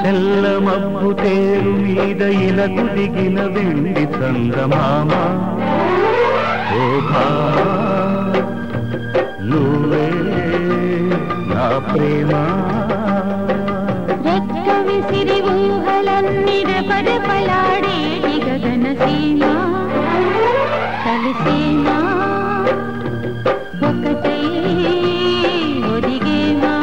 తెల్ల మబ్బు తేరు మీద ఇలకు దిగిన వెండి చందమామ ఓ భామా, నువ్వే నా ప్రేమ రెక్క విసిరి ఊహలన్నీ రెపరెపలాడే గగన సీమ కలిసేనా ఒకటై ఒదిగేమా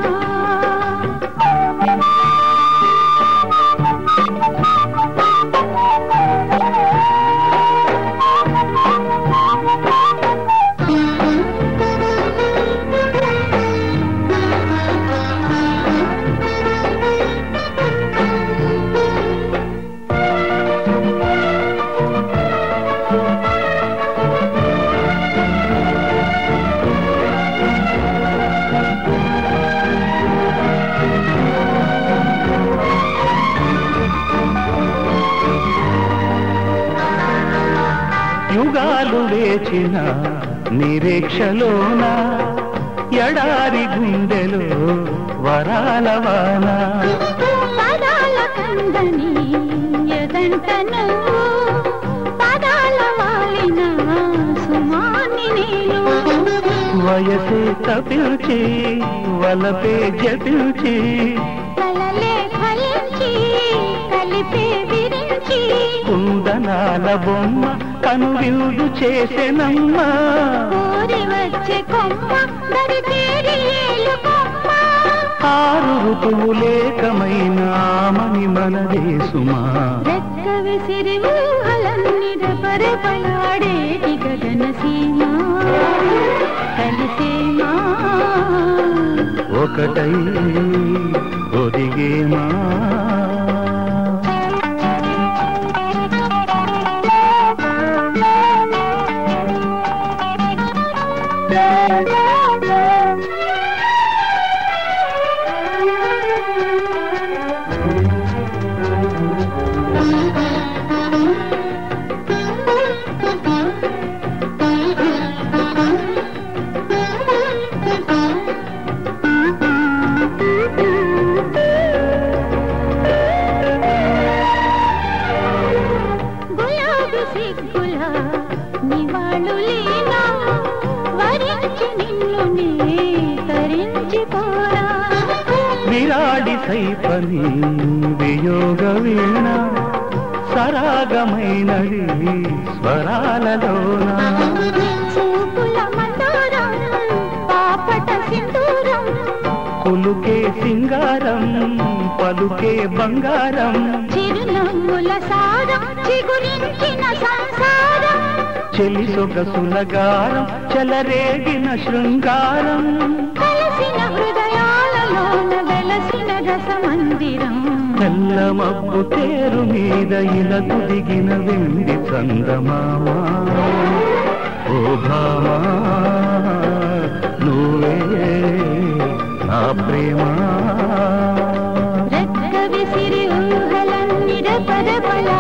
యుగాలు వేచిన నిరీక్షలోన ఎడారి గుండెలో వరాల వాన పదాల కందని ఎదంట నువ్వు పదాల వాలిన సుమాని నేను వయసే తపిల్చి వలపే జపిల్చి కలలే ఫలించి కలిపే విరించి కుందనాల బొమ్మ కనువిందు చేసెనమ్మా కోరి వచ్చే కొమ్మ దరి తేరి ఏలు కొమ్మ ఆరు ఋతువులేకమైన ఆమని మనదే సుమా రెక్క విసిరి ఊహలన్నీ రెపరెపలాడేటి గగన సీమ కలిసేమా ఒకటై ఒదిగేమా గులాబీ సిగ్గుల నివాళులేనా వరించి నిన్ను నే తరించిపోరా విరాడి సైపని వియోగ వీణ సరాగమైనది స్వరాలలోన చూపుల మందారం పాపట సింధూరం కులుకే సింగారం పలుకే బంగారం చిరునవ్వుల సారం చిగురించిన సంసారం చెలి సొగసులగారం చెలరేగిన శృంగారం కలిసిన హృదయాలలోన వెలసిన రసమందిరం తెల్ల మబ్బు తేరు మీద ఇలకు దిగిన వెండి చందమామ ఓ భామా నువ్వే నా ప్రేమ రెక్క విసిరి ఊహలన్నీ రెపరెపలా